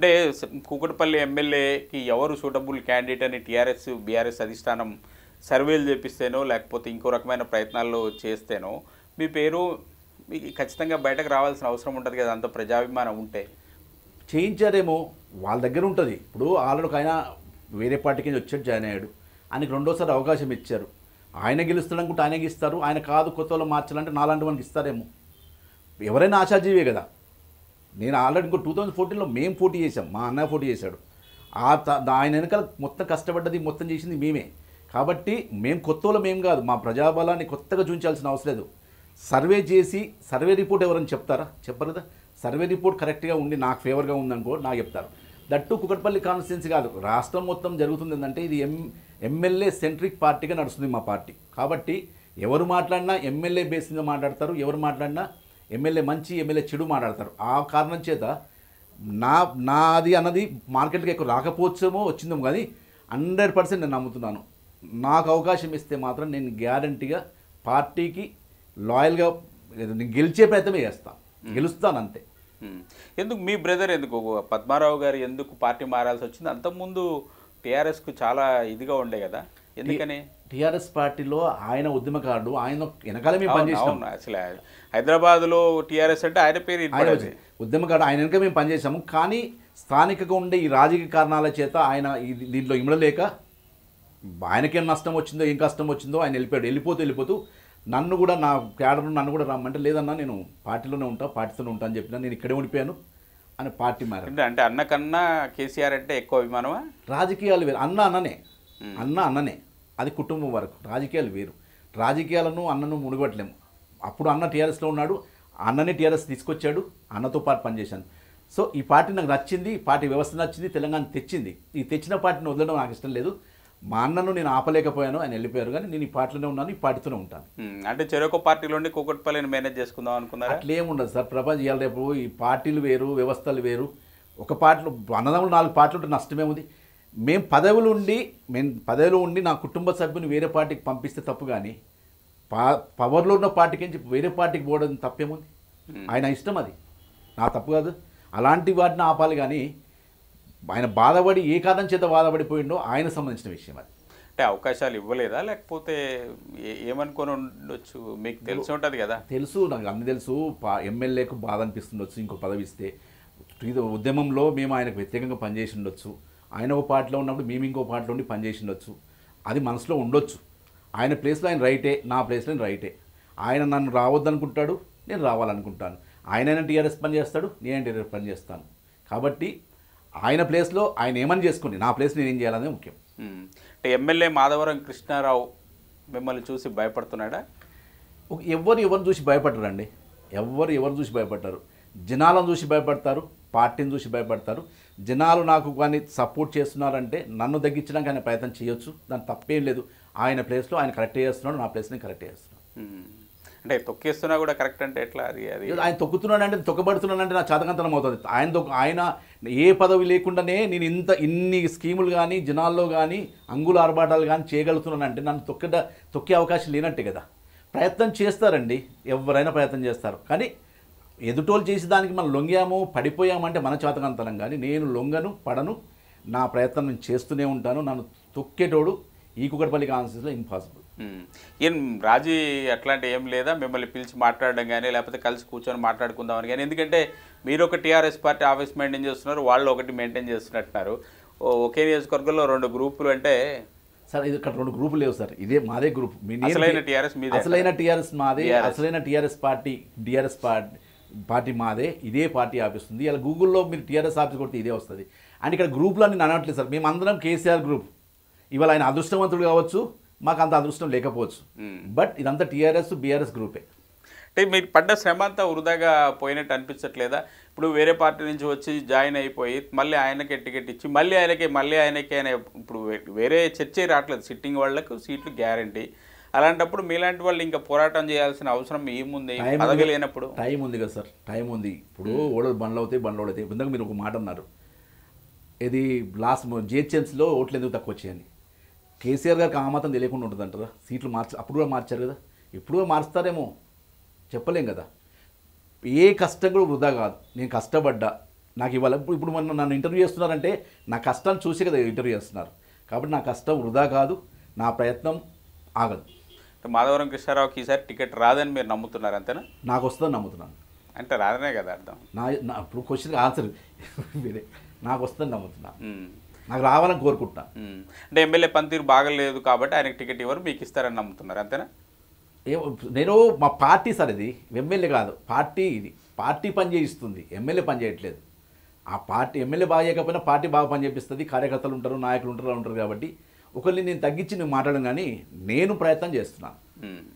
అంటే స- కూకట్పల్లి ఎమ్మెల్యేకి ఎవరు సూటబుల్ క్యాండిడేట్ అని టీఆర్ఎస్ బీఆర్ఎస్ అధిష్టానం సర్వేలు చేపిస్తేనో లేకపోతే ఇంకో రకమైన ప్రయత్నాలు చేస్తేనో మీ పేరు మీకు ఖచ్చితంగా బయటకు రావాల్సిన అవసరం ఉంటుంది కదా అంత ప్రజాభిమానం ఉంటే చేయించారేమో వాళ్ళ దగ్గర ఉంటుంది ఇప్పుడు ఆల్రెడీ ఒక ఆయన వేరే పార్టీకి నుంచి వచ్చాడు జాయిన్ అయ్యాడు ఆయనకి రెండోసారి అవకాశం ఇచ్చారు ఆయన గెలుస్తాడు అనుకుంటే ఆయనకి ఇస్తారు ఆయన కాదు కొత్త వాళ్ళు మార్చాలంటే నాలాంటి వాళ్ళకి ఇస్తారేమో ఎవరైనా ఆశాజీవే కదా నేను ఆల్రెడీ ఇంకో టూ థౌజండ్ ఫోర్టీన్లో మేము పోటీ చేసాం మా అన్నయ్య పోటీ చేశాడు ఆ త- దా- ఆయన వెనకాల మొత్తం కష్టపడ్డది మొత్తం చేసింది మేమే కాబట్టి మేము కొత్త వాళ్ళం ఏం కాదు మా ప్రజాబలాన్ని కొత్తగా చూపించాల్సిన అవసరం లేదు సర్వే చేసి సర్వే రిపోర్ట్ ఎవరైనా చెప్తారా చెప్పరు కదా సర్వే రిపోర్ట్ కరెక్ట్గా ఉండి నాకు ఫేవర్గా ఉందనుకో నాకు చెప్తారు దట్టు కుకట్పల్లి కాన్స్టిట్యున్సీ కాదు రాష్ట్రం మొత్తం జరుగుతుంది ఏంటంటే ఇది ఎం ఎమ్మెల్యే సెంట్రిక్ పార్టీగా నడుస్తుంది మా పార్టీ కాబట్టి ఎవరు మాట్లాడినా ఎమ్మెల్యే బేస్ మీద మాట్లాడతారు ఎవరు మాట్లాడినా ఎమ్మెల్యే మంచి ఎమ్మెల్యే చెడు మాట్లాడతారు ఆ కారణం చేత నా నాది అన్నది మార్కెట్కి ఎక్కువ రాకపోవచ్చేమో వచ్చిందేమో కానీ హండ్రెడ్ పర్సెంట్ నేను నమ్ముతున్నాను నాకు అవకాశం ఇస్తే మాత్రం నేను గ్యారంటీగా పార్టీకి లాయల్గా నేను గెలిచే ప్రయత్నమే చేస్తాను గెలుస్తాను అంతే ఉమ్. ఎందుకు మీ బ్రదర్ ఎందుకు పద్మారావు గారు ఎందుకు పార్టీ మారాల్సి వచ్చింది అంతకుముందు టీఆర్ఎస్కు చాలా ఇదిగా ఉండే కదా ఎందుకని టీఆర్ఎస్ పార్టీలో ఆయన ఉద్యమకారుడు ఆయన వెనకాల మేము అవును, పనిచేసినాం అవును అసలు హైదరాబాద్లో టీఆర్ఎస్ అంటే ఆయన పేరు ఆయన వినపడేది. ఉద్యమకారుడు ఆయన వెనక మేము పనిచేసాము కానీ స్థానికంగా ఉండే ఈ రాజకీయ కారణాల చేత ఆయన ఈ దీంట్లో ఇమడలేక ఆయనకేం నష్టం వచ్చిందో ఏం కష్టం వచ్చిందో ఆయన వెళ్ళిపోయాడు వెళ్ళిపోతూ వెళ్ళిపోతూ నన్ను కూడా నా క్యాడర్ నన్ను కూడా రమ్మంటే లేదన్నా నేను పార్టీలోనే ఉంటా పార్టీతోనే ఉంటా అని చెప్పిన నేను ఇక్కడే ఉండిపోయాను అని పార్టీ మారాను అంటే అంటే అన్న కన్నా కేసీఆర్ అంటే ఎక్కువ అభిమానమా రాజకీయాలు వేరు అన్న అన్ననే అన్న అన్ననే అది కుటుంబం వరకు రాజకీయాలు వేరు రాజకీయాలను అన్నను మునుగట్లేము అప్పుడు అన్న టీఆర్ఎస్లో ఉన్నాడు అన్ననే టీఆర్ఎస్ తీసుకొచ్చాడు అన్నతో పాటు పనిచేశాను సో ఈ పార్టీ నాకు నచ్చింది ఈ పార్టీ వ్యవస్థ నచ్చింది తెలంగాణ తెచ్చింది ఈ తెచ్చిన పార్టీని వదలడం నాకు ఇష్టం లేదు మా అన్నను నేను ఆపలేకపోయాను ఆయన వెళ్ళిపోయారు కానీ నేను ఈ పార్టీలోనే ఉన్నాను ఈ పార్టీతోనే ఉంటాను ఉమ్, అంటే చెరొక పార్టీలో ఉండి కూకట్పల్లిని మేనేజ్ చేసుకుందాం అనుకున్నారా అట్లా ఏముండదు సార్ ప్రపంచం ఇవాళ రేపు ఈ పార్టీలు వేరు వ్యవస్థలు వేరు ఒక పార్టీలో అన్నదమ్ములు నాలుగు పార్టీలు ఉంటే నష్టమే ఉంది మేము పదవులు ఉండి మేము పదవిలో ఉండి నా కుటుంబ సభ్యుని వేరే పార్టీకి పంపిస్తే తప్పు కానీ పా పవర్లో ఉన్న పార్టీకి నుంచి వేరే పార్టీకి పోవడం తప్పేముంది ఆయన ఇష్టం అది నా తప్పు కాదు అలాంటి వాటిని ఆపాలి కానీ ఆయన బాధపడి ఏ కారణం చేత బాధపడిపోయిండో ఆయన సంబంధించిన విషయం అది అంటే అవకాశాలు ఇవ్వలేదా లేకపోతే ఏ- ఏమనుకొని ఉండొచ్చు మీకు తెలిసి ఉంటుంది కదా తెలుసు నాకు అన్ని తెలుసు పా ఎమ్మెల్యేకు బాధ అనిపిస్తుండొచ్చు ఇంకో పదవి ఇస్తే ఇది ఉద్యమంలో మేము ఆయనకు వ్యతిరేకంగా పనిచేసి ఉండొచ్చు ఆయన ఒక పార్టీలో ఉన్నప్పుడు మేము ఇంకో పార్టీలో ఉండి పనిచేసి ఉండొచ్చు అది మనసులో ఉండొచ్చు ఆయన ప్లేస్లో ఆయన రైటే నా ప్లేస్లో నేను రైటే ఆయన నన్ను రావద్దనుకుంటాడు నేను రావాలనుకుంటాను ఆయనైనా టీఆర్ఎస్ పని చేస్తాడు నేను టీఆర్ఎస్ పని చేస్తాను కాబట్టి ఆయన ప్లేస్లో ఆయన ఏమని చేసుకుని నా ప్లేస్ నేను ఏం చేయాలనే ముఖ్యం ఉమ్. అంటే ఎమ్మెల్యే మాధవరం కృష్ణారావు మిమ్మల్ని చూసి భయపడుతున్నాడా ఒక ఎవరు ఎవరు చూసి భయపడరండి ఎవరు ఎవరు చూసి భయపడతారు జనాలను చూసి భయపడతారు పార్టీని చూసి భయపడతారు జనాలు నాకు కానీ సపోర్ట్ చేస్తున్నారంటే నన్ను తగ్గించడానికి ఆయన ప్రయత్నం చేయొచ్చు దాని తప్పేం లేదు ఆయన ప్లేస్లో ఆయన కరెక్ట్ చేస్తున్నాడు నా ప్లేస్ని కరెక్ట్ చేస్తున్నాడు ఉమ్. అంటే తొక్కేస్తున్నా కూడా కరెక్ట్ అంటే ఎట్లా అది అది ఆయన తొక్కుతున్నాడంటే తొక్కబడుతున్నాడంటే నా చాతకంతనం అవుతుంది ఆయన తొక్క ఆయన ఏ పదవి లేకుండానే నేను ఇంత ఇన్ని స్కీములు కానీ జనాల్లో కానీ అంగుల ఆర్భాటాలు కానీ చేయగలుగుతున్నానంటే నన్ను తొక్కడ తొక్కే అవకాశం లేనట్టే కదా ప్రయత్నం చేస్తారండి ఎవరైనా ప్రయత్నం చేస్తారు కానీ ఎదుటోళ్ళు చేసి దానికి మనం లొంగాము పడిపోయామంటే మన చాతకంతనం కానీ నేను లొంగను పడను నా ప్రయత్నం నేను చేస్తూనే ఉంటాను నన్ను తొక్కేటోడు ఈ కుకట్పల్లి కాన్స్టిట్యూన్సీలో ఇంపాసిబుల్ ఉమ్. ఏం రాజీ అట్లాంటి ఏం లేదా మిమ్మల్ని పిలిచి మాట్లాడడం కానీ లేకపోతే కలిసి కూర్చొని మాట్లాడుకుందామని కానీ ఎందుకంటే మీరు ఒక టీఆర్ఎస్ పార్టీ ఆఫీస్ మెయింటైన్ చేస్తున్నారు వాళ్ళు ఒకటి మెయింటైన్ చేస్తున్నట్టున్నారు ఓ- ఒకే నియోజకవర్గంలో రెండు గ్రూపులు అంటే సార్ ఇది ఇక్కడ రెండు గ్రూపులు లేవు సార్ ఇదే మాదే గ్రూప్ మీ నేను- అసలైన TRS మీదే. అసలైన టీఆర్ఎస్ మాదే TRS. అసలైన TRS party TRS party party మాదే ఇదే పార్టీ ఆఫీస్ ఉంది ఇలా గూగుల్లో మీరు టీఆర్ఎస్ ఆఫీస్ కొడితే ఇదే వస్తుంది అండ్ ఇక్కడ గ్రూప్లో నేను అనట్లేదు సార్ మేము అందరం కేసీఆర్ గ్రూప్ ఇవాళ ఆయన అదృష్టవంతుడు కావచ్చు మాకు అంత అదృష్టం లేకపోవచ్చు మ్మ్. బట్ ఇదంతా టీఆర్ఎస్ బీఆర్ఎస్ గ్రూపే అంటే మీరు పడ్డ శ్రమ అంతా వృధాగా పోయినట్టు అనిపించట్లేదా ఇప్పుడు వేరే పార్టీ నుంచి వచ్చి జాయిన్ అయిపోయి మళ్ళీ ఆయనకే టికెట్ ఇచ్చి మళ్ళీ ఆయనకే మళ్ళీ ఆయనకే అనే ఇప్పుడు వే- వేరే చర్చే రావట్లేదు సిట్టింగ్ వాళ్ళకు సీట్లు గ్యారంటీ అలాంటప్పుడు మీలాంటి వాళ్ళు ఇంకా పోరాటం చేయాల్సిన అవసరం ఏముంది టైం పదవి ఉంది- లేనప్పుడు టైం ఉంది కదా సార్ టైం ఉంది ఇప్పుడు ఓడలు బండ్లు అవుతాయి బండ్లు అవుతాయి ఇందాక మీరు ఒక మాట అన్నారు ఇది లాస్ట్ జిహెచ్ఎంసీలో ఓట్లు ఎందుకు తక్కువ వచ్చాయని కేసీఆర్ గారికి ఆ మాత్రం తెలియకుండా ఉంటుంది అంటారా సీట్లు మార్చ అప్పుడు కూడా మార్చారు కదా ఇప్పుడు కూడా మార్స్తారేమో చెప్పలేం కదా ఏ కష్టం కూడా వృధా కాదు నేను కష్టపడ్డా నాకు ఇవాళ ఇప్పుడు ఇప్పుడు మన నన్ను ఇంటర్వ్యూ చేస్తున్నారంటే నా కష్టాన్ని చూసి కదా ఇంటర్వ్యూ చేస్తున్నారు కాబట్టి నా కష్టం వృధా కాదు నా ప్రయత్నం ఆగదు అంటే మాధవరం కృష్ణారావుకి ఈసారి టికెట్ రాదని మీరు నమ్ముతున్నారు అంతేనా నాకు వస్తుందని నమ్ముతున్నాను అంటే రాదనే కదా అర్థం నా నా ఇప్పుడు క్వశ్చన్ ఆన్సర్ వేరే నాకు వస్తుందని నమ్ముతున్నాను ఉమ్. నాకు రావాలని కోరుకుంటున్నాను ఉమ్. అంటే ఎమ్మెల్యే పనితీరు బాగలేదు కాబట్టి ఆయనకి టికెట్ ఇవ్వరు మీకు ఇస్తారని నమ్ముతున్నారు అంతేనా ఏ నేను మా పార్టీ సార్ ఇది ఎమ్మెల్యే కాదు పార్టీ ఇది పార్టీ పని చేయిస్తుంది ఎమ్మెల్యే పని చేయట్లేదు ఆ పార్టీ ఎమ్మెల్యే బాగా చేయకపోయినా పార్టీ బాగా పని చేపిస్తుంది కార్యకర్తలు ఉంటారు నాయకులు ఉంటారు ఉంటారు కాబట్టి ఒకరిని నేను తగ్గించి నువ్వు మాట్లాడను కానీ నేను ప్రయత్నం చేస్తున్నాను ఉమ్.